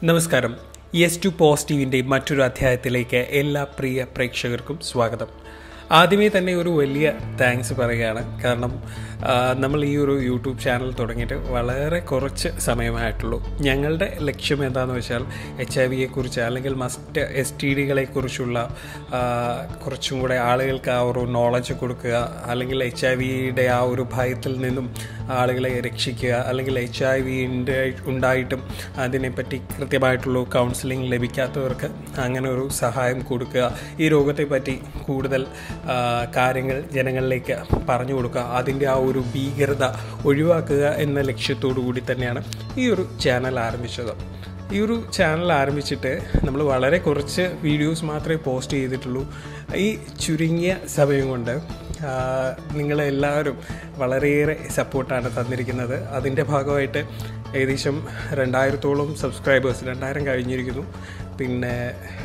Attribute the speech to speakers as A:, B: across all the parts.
A: നമസ്കാരം yes to പോസിറ്റീവിൻ്റെ മറ്റൊരു അധ്യായത്തിലേക്ക് എല്ലാ പ്രിയ പ്രേക്ഷകർക്കും സ്വാഗതം ആദ്യമേ തന്നെ ഒരു വലിയ താങ്ക്സ് പറയുകയാണ് കാരണം ആ, നമ്മൾ ഈ ഒരു യൂട്യൂബ് ചാനൽ തുടങ്ങിയിട്ട് വളരെ കുറച്ച് സമയമായിട്ടുള്ളൂ ഞങ്ങളുടെ ലക്ഷ്യം എന്താണെന്ന് വെച്ചാൽ എച്ച് ഐ വിയെക്കുറിച്ച് അല്ലെങ്കിൽ മസ്റ്റ് എസ് ടി ഡികളെക്കുറിച്ചുള്ള കുറച്ചും കൂടെ ആളുകൾക്ക് ആ ഒരു നോളജ് കൊടുക്കുക അല്ലെങ്കിൽ എച്ച് ഐ വിയുടെ ആ ഒരു ഭയത്തിൽ നിന്നും ആളുകളെ രക്ഷിക്കുക അല്ലെങ്കിൽ എച്ച് ഐ വിൻ്റെ ഉണ്ടായിട്ടും അതിനെപ്പറ്റി കൃത്യമായിട്ടുള്ള കൗൺസിലിംഗ് ലഭിക്കാത്തവർക്ക് അങ്ങനെ ഒരു സഹായം കൊടുക്കുക ഈ രോഗത്തെ പറ്റി കൂടുതൽ ആ, കാര്യങ്ങൾ ജനങ്ങളിലേക്ക് പറഞ്ഞു കൊടുക്കുക അതിൻ്റെ ആ ഒരു ഭീകരത ഒഴിവാക്കുക എന്ന ലക്ഷ്യത്തോടു കൂടി തന്നെയാണ് ഈ ഒരു ചാനൽ ആരംഭിച്ചത് ഈ ഒരു ചാനൽ ആരംഭിച്ചിട്ട് നമ്മൾ വളരെ കുറച്ച് വീഡിയോസ് മാത്രമേ പോസ്റ്റ് ചെയ്തിട്ടുള്ളൂ ഈ ചുരുങ്ങിയ സമയം കൊണ്ട് ആ, നിങ്ങളെല്ലാവരും വളരെയേറെ സപ്പോർട്ടാണ് തന്നിരിക്കുന്നത് അതിൻ്റെ ഭാഗമായിട്ട് ഏകദേശം രണ്ടായിരത്തോളം സബ്സ്ക്രൈബേഴ്സ് രണ്ടായിരം കഴിഞ്ഞിരിക്കുന്നു പിന്നെ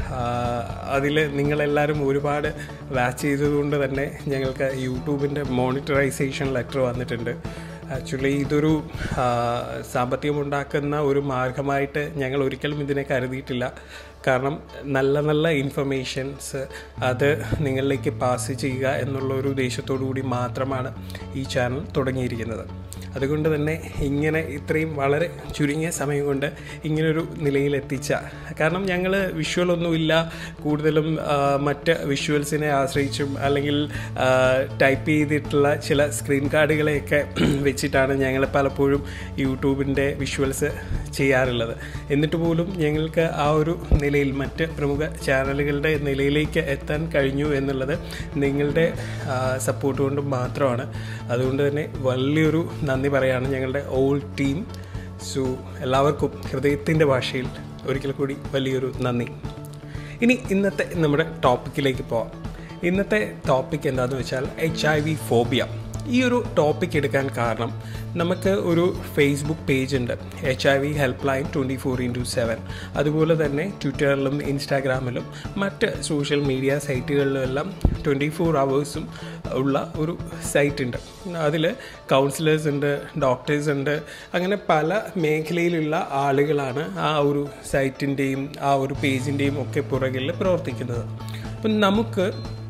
A: അതിൽ നിങ്ങളെല്ലാവരും ഒരുപാട് വാച്ച് ചെയ്തതുകൊണ്ട് തന്നെ ഞങ്ങൾക്ക് യൂട്യൂബിൻ്റെ മോണിറ്ററൈസേഷൻ ലെറ്റർ വന്നിട്ടുണ്ട് ആക്ച്വലി ഇതൊരു ആ, സാമ്പത്തികമുണ്ടാക്കുന്ന ഒരു മാർഗമായിട്ട് ഞങ്ങൾ ഒരിക്കലും ഇതിനെ കരുതിയിട്ടില്ല കാരണം നല്ല നല്ല ഇൻഫർമേഷൻസ് അത് നിങ്ങളിലേക്ക് പാസ് ചെയ്യുക എന്നുള്ള ഒരു ഉദ്ദേശത്തോടു കൂടി മാത്രമാണ് ഈ ചാനൽ തുടങ്ങിയിരിക്കുന്നത് അതുകൊണ്ട് തന്നെ ഇങ്ങനെ ഇത്രയും വളരെ ചുരുങ്ങിയ സമയം കൊണ്ട് ഇങ്ങനൊരു നിലയിലെത്തിച്ച കാരണം ഞങ്ങൾ വിഷ്വലൊന്നുമില്ല കൂടുതലും ആ, മറ്റ് വിഷ്വൽസിനെ ആശ്രയിച്ചും അല്ലെങ്കിൽ ടൈപ്പ് ചെയ്തിട്ടുള്ള ചില സ്ക്രീൻ കാർഡുകളെയൊക്കെ വെച്ചിട്ടാണ് ഞങ്ങൾ പലപ്പോഴും യൂട്യൂബിൻ്റെ വിഷ്വൽസ് ചെയ്യാറുള്ളത് എന്നിട്ട് പോലും ഞങ്ങൾക്ക് ആ ഒരു നിലയിൽ മറ്റ് പ്രമുഖ ചാനലുകളുടെ നിലയിലേക്ക് എത്താൻ കഴിഞ്ഞു എന്നുള്ളത് നിങ്ങളുടെ സപ്പോർട്ട് കൊണ്ട് മാത്രമാണ് അതുകൊണ്ട് തന്നെ വലിയൊരു നന്ദി പറയാണ് ഞങ്ങളുടെ ഓൾ ടീം സോ എല്ലാവർക്കും ഹൃദയത്തിൻ്റെ ഭാഷയിൽ ഒരിക്കൽ കൂടി വലിയൊരു നന്ദി ഇനി ഇന്നത്തെ നമ്മുടെ ടോപ്പിക്കിലേക്ക് പോവാം ഇന്നത്തെ ടോപ്പിക് എന്താണെന്ന് വെച്ചാൽ എച്ച് ഐ വി ഫോബിയ ഈ ഒരു ടോപ്പിക് എടുക്കാൻ കാരണം നമുക്ക് ഒരു ഫേസ്ബുക്ക് പേജ് ഉണ്ട് H I V help line twenty four into seven അതുപോലെ തന്നെ ട്വിറ്ററിലും ഇൻസ്റ്റാഗ്രാമിലും മറ്റ് സോഷ്യൽ മീഡിയ സൈറ്റുകളിലും എല്ലാം ട്വൻറ്റി ഫോർ അവേഴ്സും ഉള്ള ഒരു സൈറ്റ് ഉണ്ട് അതിൽ കൗൺസിലേഴ്സ് ഉണ്ട് ഡോക്ടേഴ്സ് ഉണ്ട് അങ്ങനെ പല മേഖലയിലുള്ള ആളുകളാണ് ആ ഒരു സൈറ്റിൻ്റെയും ആ ഒരു പേജിൻ്റെയും ഒക്കെ പുറകിൽ പ്രവർത്തിക്കുന്നത് അപ്പം നമുക്ക്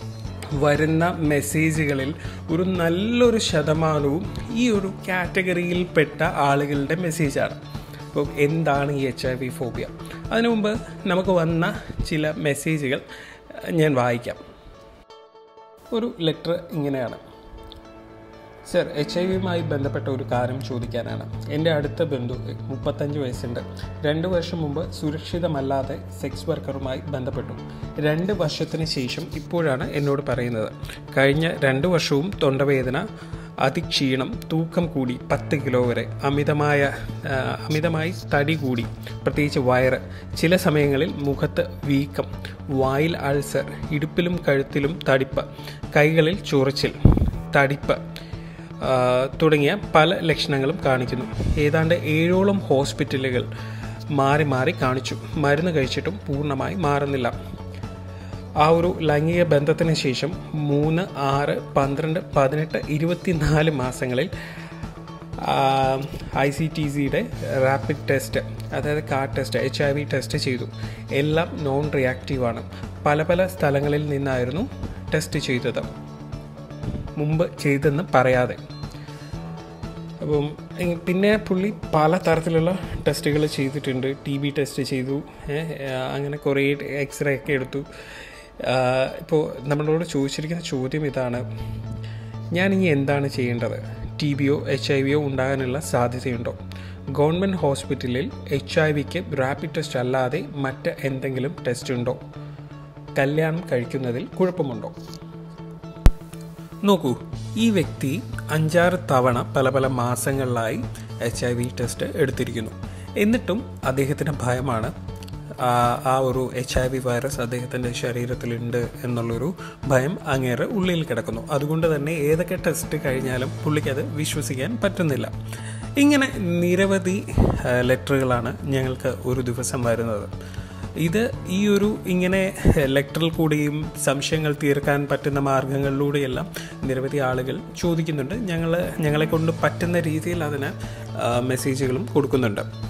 A: വരുന്ന മെസ്സേജുകളിൽ ഒരു നല്ലൊരു ശതമാനവും ഈ ഒരു കാറ്റഗറിയിൽപ്പെട്ട ആളുകളുടെ മെസ്സേജാണ് അപ്പോൾ എന്താണ് ഈ എച്ച് ഐ വി ഫോബിയ അതിനു മുമ്പ് നമുക്ക് വന്ന ചില മെസ്സേജുകൾ ഞാൻ വായിക്കാം ഒരു ലെറ്റർ ഇങ്ങനെയാണ് സർ എച്ച് ഐ വിയുമായി ബന്ധപ്പെട്ട ഒരു കാര്യം ചോദിക്കാനാണ് എൻ്റെ അടുത്ത ബന്ധു മുപ്പത്തഞ്ച് വയസ്സുണ്ട് രണ്ട് വർഷം മുമ്പ് സുരക്ഷിതമല്ലാതെ സെക്സ് വർക്കറുമായി ബന്ധപ്പെട്ടു രണ്ട് വർഷത്തിന് ശേഷം ഇപ്പോഴാണ് എന്നോട് പറയുന്നത് കഴിഞ്ഞ രണ്ട് വർഷവും തൊണ്ടവേദന അതിക്ഷീണം തൂക്കം കൂടി പത്ത് കിലോ വരെ അമിതമായ ആ, അമിതമായി തടി കൂടി പ്രത്യേകിച്ച് വയറ് ചില സമയങ്ങളിൽ മുഖത്ത് വീക്കം വായിൽ അൾസർ ഇടുപ്പിലും കഴുത്തിലും തടിപ്പ് കൈകളിൽ ചൊറിച്ചിൽ തടിപ്പ് ആ, തുടങ്ങിയ പല ലക്ഷണങ്ങളും കാണിക്കുന്നു ഏതാണ്ട് ഏഴോളം ഹോസ്പിറ്റലുകൾ മാറി മാറി കാണിച്ചു മരുന്ന് കഴിച്ചിട്ടും പൂർണ്ണമായി മാറുന്നില്ല ആ ഒരു ലൈംഗിക ബന്ധത്തിന് ശേഷം മൂന്ന് ആറ് പന്ത്രണ്ട് പതിനെട്ട് ഇരുപത്തിനാല് മാസങ്ങളിൽ ഐ സി ടി സിയുടെ റാപ്പിഡ് ടെസ്റ്റ് അതായത് card test H I V test ചെയ്തു എല്ലാം നോൺ റിയാക്റ്റീവാണ് പല പല സ്ഥലങ്ങളിൽ നിന്നായിരുന്നു ടെസ്റ്റ് ചെയ്തത് മുമ്പ് ചെയ്തെന്ന് പറയാതെ അപ്പം ഇ- പിന്നെ പുള്ളി പല തരത്തിലുള്ള ടെസ്റ്റുകൾ ചെയ്തിട്ടുണ്ട് ടി ബി ടെസ്റ്റ് ചെയ്തു ഏ, അങ്ങനെ കുറേ എക്സ്റേ ഒക്കെ എടുത്തു ഇപ്പോൾ നമ്മളോട് ചോദിച്ചിരിക്കുന്ന ചോദ്യം ഇതാണ് ഞാൻ ഇനി എന്താണ് ചെയ്യേണ്ടത് ടി ബിയോ എച്ച് ഐ വിയോ ഉണ്ടാകാനുള്ള സാധ്യതയുണ്ടോ ഗവൺമെൻറ് ഹോസ്പിറ്റലിൽ എച്ച് ഐ വിക്ക് റാപ്പിഡ് ടെസ്റ്റ് അല്ലാതെ മറ്റ് എന്തെങ്കിലും ടെസ്റ്റ് ഉണ്ടോ കല്യാണം കഴിക്കുന്നതിൽ കുഴപ്പമുണ്ടോ നോക്കൂ ഈ വ്യക്തി അഞ്ചാറ് തവണ പല പല മാസങ്ങളിലായി എച്ച് ഐ വി ടെസ്റ്റ് എടുത്തിരിക്കുന്നു എന്നിട്ടും അദ്ദേഹത്തിന് ഭയമാണ് ആ ആ ഒരു എച്ച് ഐ വി വൈറസ് അദ്ദേഹത്തിൻ്റെ ശരീരത്തിലുണ്ട് എന്നുള്ളൊരു ഭയം അങ്ങേറെ ഉള്ളിൽ കിടക്കുന്നു അതുകൊണ്ട് തന്നെ ഏതൊക്കെ ടെസ്റ്റ് കഴിഞ്ഞാലും പുള്ളിക്കത് വിശ്വസിക്കാൻ പറ്റുന്നില്ല ഇങ്ങനെ നിരവധി ആ, ലെറ്ററുകളാണ് ഞങ്ങൾക്ക് ഒരു ദിവസം വരുന്നത് ഇത് ഈ ഒരു ഇങ്ങനെ ലെറ്ററിൽ കൂടിയും സംശയങ്ങൾ തീർക്കാൻ പറ്റുന്ന മാർഗങ്ങളിലൂടെയെല്ലാം നിരവധി ആളുകൾ ചോദിക്കുന്നുണ്ട് ഞങ്ങൾ ഞങ്ങളെ കൊണ്ട് പറ്റുന്ന രീതിയിൽ അതിന് ആ, മെസ്സേജുകളും കൊടുക്കുന്നുണ്ട്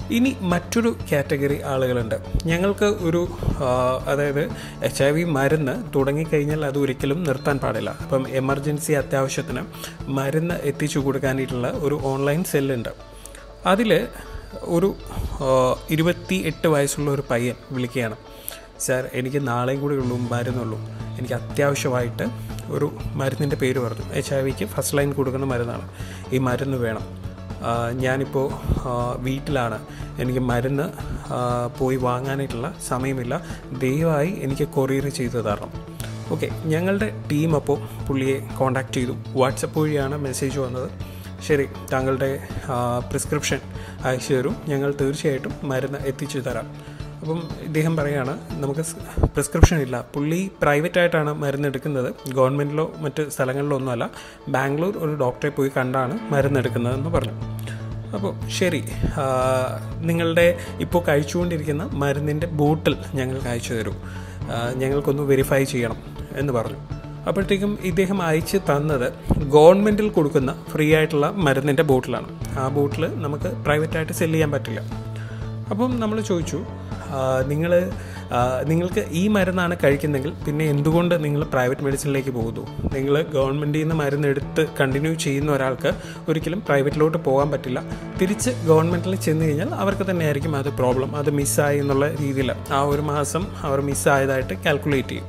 A: ഇനി മറ്റൊരു കാറ്റഗറി ആളുകളുണ്ട് ഞങ്ങൾക്ക് ഒരു ആ, അതായത് എച്ച് ഐ വി മരുന്ന് തുടങ്ങിക്കഴിഞ്ഞാൽ അത് ഒരിക്കലും നിർത്താൻ പാടില്ല അപ്പം എമർജൻസി അത്യാവശ്യത്തിന് മരുന്ന് എത്തിച്ചു കൊടുക്കാനായിട്ടുള്ള ഒരു ഓൺലൈൻ സെല്ലുണ്ട് അതിൽ ഒരു ആ, ഇരുപത്തി എട്ട് വയസ്സുള്ള ഒരു പയ്യൻ വിളിക്കുകയാണ് സാർ എനിക്ക് നാളെയും കൂടി ഉള്ളൂ മരുന്നുള്ളൂ എനിക്ക് അത്യാവശ്യമായിട്ട് ഒരു മരുന്നിൻ്റെ പേര് പറഞ്ഞു എച്ച് ഐ വിക്ക് ഫസ്റ്റ് ലൈൻ കൊടുക്കുന്ന മരുന്നാണ് ഈ മരുന്ന് വേണം ആ, ഞാനിപ്പോൾ ആ, വീട്ടിലാണ് എനിക്ക് മരുന്ന് ആ, പോയി വാങ്ങാനായിട്ടുള്ള സമയമില്ല ദയവായി എനിക്ക് കൊറിയർ ചെയ്തു തരണം ഓക്കെ ഞങ്ങളുടെ ടീം അപ്പോൾ പുള്ളിയെ കോൺടാക്റ്റ് ചെയ്തു വാട്സപ്പ് വഴിയാണ് മെസ്സേജ് വന്നത് ശരി താങ്കളുടെ പ്രിസ്ക്രിപ്ഷൻ അയച്ചു തരും ഞങ്ങൾ തീർച്ചയായിട്ടും മരുന്ന് എത്തിച്ചു തരാം അപ്പം ഇദ്ദേഹം പറയാണ് നമുക്ക് പ്രിസ്ക്രിപ്ഷൻ ഇല്ല പുള്ളി പ്രൈവറ്റ് ആയിട്ടാണ് മരുന്ന് എടുക്കുന്നത് ഗവൺമെൻറ്റിലോ മറ്റ് സ്ഥലങ്ങളിലോ ഒന്നുമല്ല ബാംഗ്ലൂർ ഒരു ഡോക്ടറെ പോയി കണ്ടാണ് മരുന്ന് എടുക്കുന്നതെന്ന് പറഞ്ഞു അപ്പോൾ ശരി ആ, നിങ്ങളുടെ ഇപ്പോൾ കഴിച്ചുകൊണ്ടിരിക്കുന്ന മരുന്നിൻ്റെ ബോട്ടിൽ ഞങ്ങൾക്ക് അയച്ചു തരൂ ആ, ഞങ്ങൾക്കൊന്ന് വെരിഫൈ ചെയ്യണം എന്ന് പറഞ്ഞു അപ്പോഴത്തേക്കും ഇദ്ദേഹം അയച്ച് തന്നത് ഗവൺമെൻറ്റിൽ കൊടുക്കുന്ന ഫ്രീ ആയിട്ടുള്ള മരുന്നിൻ്റെ ബോട്ടിലാണ് ആ ബോട്ടിൽ നമുക്ക് പ്രൈവറ്റായിട്ട് സെല് ചെയ്യാൻ പറ്റില്ല അപ്പം നമ്മൾ ചോദിച്ചു നിങ്ങൾ നിങ്ങൾക്ക് ഈ മരുന്നാണ് കഴിക്കുന്നെങ്കിൽ പിന്നെ എന്തുകൊണ്ട് നിങ്ങൾ പ്രൈവറ്റ് മെഡിസിനിലേക്ക് പോകുന്നു നിങ്ങൾ ഗവൺമെൻറ്റിൽ നിന്ന് മരുന്ന് എടുത്ത് കണ്ടിന്യൂ ചെയ്യുന്ന ഒരാൾക്ക് ഒരിക്കലും പ്രൈവറ്റിലോട്ട് പോകാൻ പറ്റില്ല തിരിച്ച് ഗവൺമെൻറ്റിൽ ചെന്ന് കഴിഞ്ഞാൽ അവർക്ക് തന്നെയായിരിക്കും അത് പ്രോബ്ലം അത് മിസ്സായി എന്നുള്ള രീതിയിൽ ആ ഒരു മാസം അവർ മിസ്സായതായിട്ട് കാൽക്കുലേറ്റ് ചെയ്യും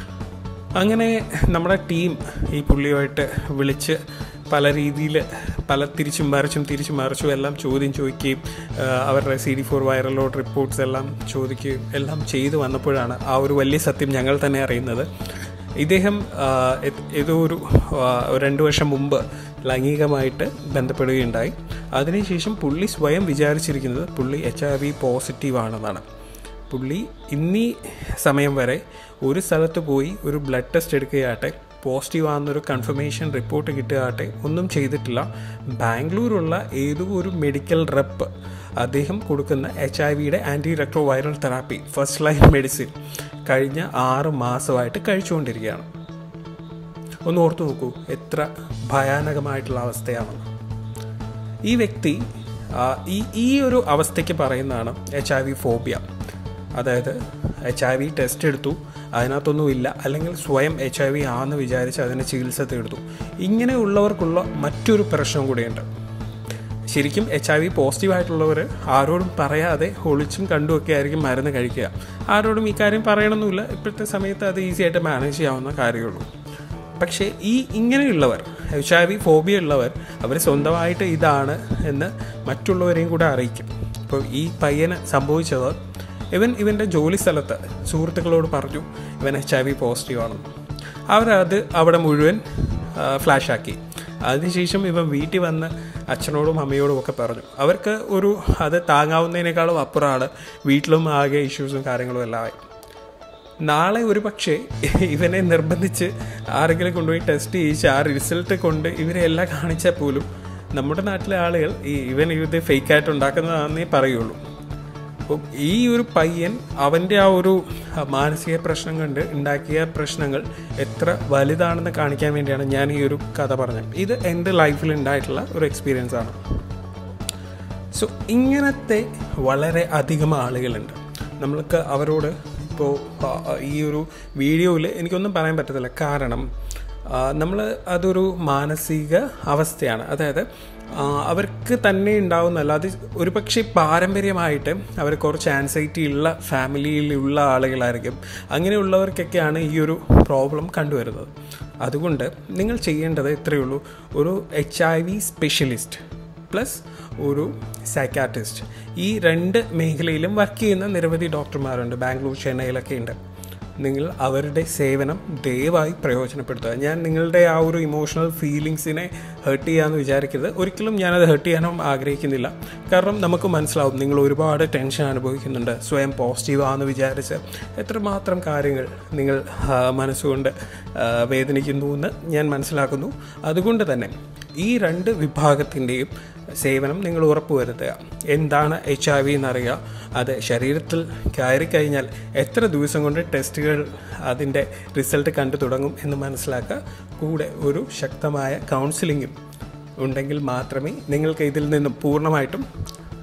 A: അങ്ങനെ നമ്മുടെ ടീം ഈ പുള്ളിയുമായിട്ട് വിളിച്ച് പല രീതിയിൽ പല തിരിച്ചും മറിച്ചും തിരിച്ചും മറിച്ചും എല്ലാം ചോദ്യം ചോദിക്കുകയും ആ, അവരുടെ C D four viral load reports എല്ലാം ചോദിക്കുകയും എല്ലാം ചെയ്തു വന്നപ്പോഴാണ് ആ ഒരു വലിയ സത്യം ഞങ്ങൾ തന്നെ അറിയുന്നത് ഇദ്ദേഹം ആ, ഏ- ഏതോ ഒരു ആ, രണ്ട് വർഷം മുമ്പ് ലൈംഗികമായിട്ട് ബന്ധപ്പെടുകയുണ്ടായി അതിനുശേഷം പുള്ളി സ്വയം വിചാരിച്ചിരിക്കുന്നത് പുള്ളി എച്ച് ഐ വി പോസിറ്റീവ് ആണെന്നാണ് പുള്ളി ഇന്നീ സമയം വരെ ഒരു സ്ഥലത്ത് പോയി ഒരു ബ്ലഡ് ടെസ്റ്റ് എടുക്കുകയാട്ടെ പോസിറ്റീവ് ആണെന്നൊരു കൺഫർമേഷൻ റിപ്പോർട്ട് കിട്ടുകയാട്ടെ ഒന്നും ചെയ്തിട്ടില്ല ബാംഗ്ലൂരുള്ള ഏതോ ഒരു മെഡിക്കൽ റെപ്പ് അദ്ദേഹം കൊടുക്കുന്ന എച്ച് ഐ വിയുടെ anti retro viral therapy first line medicine കഴിഞ്ഞ ആറ് മാസമായിട്ട് കഴിച്ചുകൊണ്ടിരിക്കുകയാണ് ഒന്ന് ഓർത്തു നോക്കൂ എത്ര ഭയാനകമായിട്ടുള്ള അവസ്ഥയാണെന്ന് ഈ വ്യക്തി ആ, ഈ ഈ ഒരു അവസ്ഥയ്ക്ക് പറയുന്നതാണ് എച്ച് ഐ വി ഫോബിയ അതായത് എച്ച് ഐ വി ടെസ്റ്റ് എടുത്തു അതിനകത്തൊന്നും ഇല്ല അല്ലെങ്കിൽ സ്വയം എച്ച് ഐ വി ആണെന്ന് വിചാരിച്ച് അതിന് ചികിത്സ തേടുന്നു ഇങ്ങനെയുള്ളവർക്കുള്ള മറ്റൊരു പ്രശ്നം കൂടിയുണ്ട് ശരിക്കും എച്ച് ഐ വി പോസിറ്റീവ് ആയിട്ടുള്ളവർ ആരോടും പറയാതെ ഒളിച്ചും കണ്ടുമൊക്കെ ആയിരിക്കും മരുന്ന് കഴിക്കുക ആരോടും ഈ കാര്യം പറയണമെന്നില്ല ഇപ്പോഴത്തെ സമയത്ത് അത് ഈസി ആയിട്ട് മാനേജ് ചെയ്യാവുന്ന കാര്യമുള്ളൂ പക്ഷേ ഈ ഇങ്ങനെയുള്ളവർ എച്ച് ഐ വി ഫോബിയ ഉള്ളവർ അവർ സ്വന്തമായിട്ട് ഇതാണ് എന്ന് മറ്റുള്ളവരെയും കൂടെ അറിയിക്കും ഇപ്പോൾ ഈ പയ്യന് സംഭവിച്ചത് ഇവൻ ഇവൻ്റെ ജോലി സ്ഥലത്ത് സുഹൃത്തുക്കളോട് പറഞ്ഞു ഇവൻ എച്ച് ഐ വി പോസിറ്റീവ് ആണെന്ന് അവരത് അവിടെ മുഴുവൻ ഫ്ലാഷാക്കി അതിനുശേഷം ഇവൻ വീട്ടിൽ വന്ന് അച്ഛനോടും അമ്മയോടും ഒക്കെ പറഞ്ഞു അവർക്ക് ഒരു അത് താങ്ങാവുന്നതിനേക്കാളും അപ്പുറമാണ് വീട്ടിലും ആകെ ഇഷ്യൂസും കാര്യങ്ങളും എല്ലാം ആയി നാളെ ഒരു പക്ഷേ ഇവനെ നിർബന്ധിച്ച് ആരെങ്കിലും കൊണ്ടുപോയി ടെസ്റ്റ് ചെയ്യിച്ച് ആ റിസൾട്ട് കൊണ്ട് ഇവരെ എല്ലാം കാണിച്ചാൽ പോലും നമ്മുടെ നാട്ടിലെ ആളുകൾ ഈ ഇവൻ ഇത് ഫേക്കായിട്ട് ഉണ്ടാക്കുന്നതാണെന്നേ പറയുള്ളൂ അപ്പം ഈ ഒരു പയ്യൻ അവൻ്റെ ആ ഒരു മാനസിക പ്രശ്നം കണ്ട് ഉണ്ടാക്കിയ പ്രശ്നങ്ങൾ എത്ര വലുതാണെന്ന് കാണിക്കാൻ വേണ്ടിയാണ് ഞാൻ ഈ ഒരു കഥ പറഞ്ഞത് ഇത് എൻ്റെ ലൈഫിൽ ഉണ്ടായിട്ടുള്ള ഒരു എക്സ്പീരിയൻസ് ആണ് സോ ഇങ്ങനത്തെ വളരെ അധികം ആളുകളുണ്ട് നമ്മൾക്ക് അവരോട് ഇപ്പോൾ ഈ ഒരു വീഡിയോയിൽ എനിക്കൊന്നും പറയാൻ പറ്റത്തില്ല കാരണം നമ്മൾ അതൊരു മാനസിക അവസ്ഥയാണ് അതായത് ആ, അവർക്ക് തന്നെ ഉണ്ടാവുന്നല്ല അത് ഒരു പക്ഷേ പാരമ്പര്യമായിട്ട് അവർ കുറച്ച് ആൻസൈറ്റി ഉള്ള ഫാമിലിയിലുള്ള ആളുകളായിരിക്കും അങ്ങനെയുള്ളവർക്കൊക്കെയാണ് ഈ ഒരു പ്രോബ്ലം കണ്ടുവരുന്നത് അതുകൊണ്ട് നിങ്ങൾ ചെയ്യേണ്ടത് ഇത്രയേ ഉള്ളൂ ഒരു H I V specialist plus ഒരു സൈക്കാട്രിസ്റ്റ് ഈ രണ്ട് മേഖലയിലും വർക്ക് ചെയ്യുന്ന നിരവധി ഡോക്ടർമാരുണ്ട് ബാംഗ്ലൂർ ചെന്നൈയിലൊക്കെ ഉണ്ട് നിങ്ങൾ അവരുടെ സേവനം ദയവായി പ്രയോജനപ്പെടുത്തുക ഞാൻ നിങ്ങളുടെ ആ ഒരു ഇമോഷണൽ ഫീലിങ്സിനെ ഹേർട്ട് ചെയ്യാമെന്ന് വിചാരിക്കരുത് ഒരിക്കലും ഞാനത് ഹേർട്ട് ചെയ്യാനും ആഗ്രഹിക്കുന്നില്ല കാരണം നമുക്ക് മനസ്സിലാവും നിങ്ങൾ ഒരുപാട് ടെൻഷൻ അനുഭവിക്കുന്നുണ്ട് സ്വയം പോസിറ്റീവ് ആണെന്ന് വിചാരിച്ച് എത്രമാത്രം കാര്യങ്ങൾ നിങ്ങൾ ആ, മനസ്സുകൊണ്ട് ആ, വേദനിക്കുന്നു എന്ന് ഞാൻ മനസ്സിലാക്കുന്നു അതുകൊണ്ട് തന്നെ ഈ രണ്ട് വിഭാഗത്തിൻ്റെയും സേവനം നിങ്ങൾ ഉറപ്പുവരുത്തുക എന്താണ് എച്ച് ഐ വി എന്നറിയുക അത് ശരീരത്തിൽ കയറിക്കഴിഞ്ഞാൽ എത്ര ദിവസം കൊണ്ട് ടെസ്റ്റുകൾ അതിൻ്റെ റിസൾട്ട് കണ്ടു തുടങ്ങും എന്ന് മനസ്സിലാക്കുക കൂടെ ഒരു ശക്തമായ കൗൺസിലിങ്ങും ഉണ്ടെങ്കിൽ മാത്രമേ നിങ്ങൾക്ക് ഇതിൽ നിന്നും പൂർണ്ണമായിട്ടും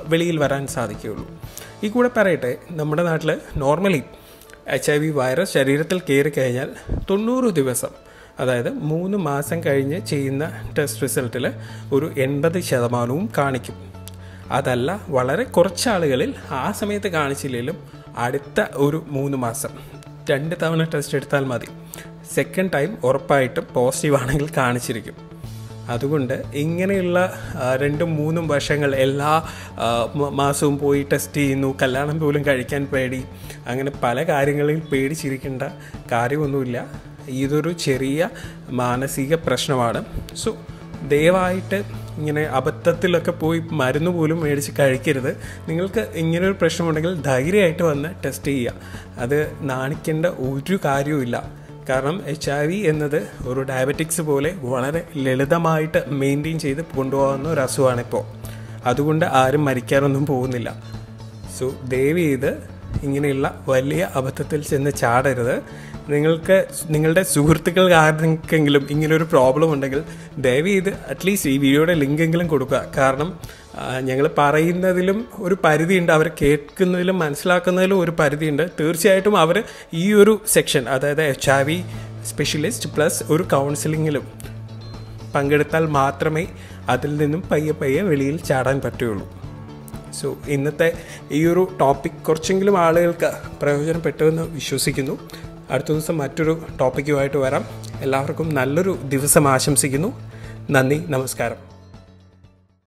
A: വെളിയിൽ വരാൻ സാധിക്കുകയുള്ളൂ ഈ കൂടെ പറയട്ടെ നമ്മുടെ നാട്ടിൽ normally H I V virus ശരീരത്തിൽ കയറി കഴിഞ്ഞാൽ തൊണ്ണൂറ് ദിവസം അതായത് മൂന്ന് മാസം കഴിഞ്ഞ് ചെയ്യുന്ന ടെസ്റ്റ് റിസൾട്ടിൽ ഒരു എൺപത് ശതമാനവും കാണിക്കും അതല്ല വളരെ കുറച്ച് ആളുകളിൽ ആ സമയത്ത് കാണിച്ചില്ലെങ്കിലും അടുത്ത ഒരു മൂന്ന് മാസം രണ്ട് തവണ ടെസ്റ്റ് എടുത്താൽ മതി സെക്കൻഡ് ടൈം ഉറപ്പായിട്ടും പോസിറ്റീവ് ആണെങ്കിൽ കാണിച്ചിരിക്കും അതുകൊണ്ട് ഇങ്ങനെയുള്ള ആ, രണ്ടും മൂന്നും വർഷങ്ങൾ എല്ലാ ആ, മ- മാസവും പോയി ടെസ്റ്റ് ചെയ്യുന്നു കല്യാണം പോലും കഴിക്കാൻ പേടി അങ്ങനെ പല കാര്യങ്ങളിൽ പേടിച്ചിരിക്കേണ്ട കാര്യമൊന്നുമില്ല ഇതൊരു ചെറിയ മാനസിക പ്രശ്നമാണ് സോ ദയവായിട്ട് ഇങ്ങനെ അബദ്ധത്തിലൊക്കെ പോയി മരുന്ന് പോലും മേടിച്ച് കഴിക്കരുത് നിങ്ങൾക്ക് ഇങ്ങനൊരു പ്രശ്നമുണ്ടെങ്കിൽ ധൈര്യമായിട്ട് വന്ന് ടെസ്റ്റ് ചെയ്യുക അത് നാണിക്കേണ്ട ഒരു കാര്യവുമില്ല കാരണം എച്ച് ഐ വി എന്നത് ഒരു ഡയബറ്റിക്സ് പോലെ വളരെ ലളിതമായിട്ട് മെയിൻറ്റെയിൻ ചെയ്ത് കൊണ്ടുപോകുന്ന ഒരു അസുഖമാണിപ്പോൾ അതുകൊണ്ട് ആരും മരിക്കാനൊന്നും പോകുന്നില്ല സോ ദയവ് ചെയ്ത് ഇങ്ങനെയുള്ള വലിയ അബദ്ധത്തിൽ ചെന്ന് ചാടരുത് നിങ്ങൾക്ക് നിങ്ങളുടെ സുഹൃത്തുക്കൾ ആർക്കെങ്കിലും ഇങ്ങനൊരു പ്രോബ്ലം ഉണ്ടെങ്കിൽ ദയവ് ചെയ്ത് അറ്റ്ലീസ്റ്റ് ഈ വീഡിയോയുടെ ലിങ്കെങ്കിലും കൊടുക്കുക കാരണം ഞങ്ങൾ പറയുന്നതിലും ഒരു പരിധിയുണ്ട് അവർ കേൾക്കുന്നതിലും മനസ്സിലാക്കുന്നതിലും ഒരു പരിധിയുണ്ട് തീർച്ചയായിട്ടും അവർ ഈ ഒരു സെക്ഷൻ അതായത് H I V specialist plus ഒരു കൗൺസിലിങ്ങിലും പങ്കെടുത്താൽ മാത്രമേ അതിൽ നിന്നും പയ്യെ പയ്യെ വെളിയിൽ ചാടാൻ പറ്റുകയുള്ളൂ സോ ഇന്നത്തെ ഈ ഒരു ടോപ്പിക് കുറച്ചെങ്കിലും ആളുകൾക്ക് പ്രയോജനപ്പെട്ടുവെന്ന് വിശ്വസിക്കുന്നു അടുത്ത ദിവസം മറ്റൊരു ടോപ്പിക്കുമായിട്ട് വരാം എല്ലാവർക്കും നല്ലൊരു ദിവസം ആശംസിക്കുന്നു നന്ദി നമസ്കാരം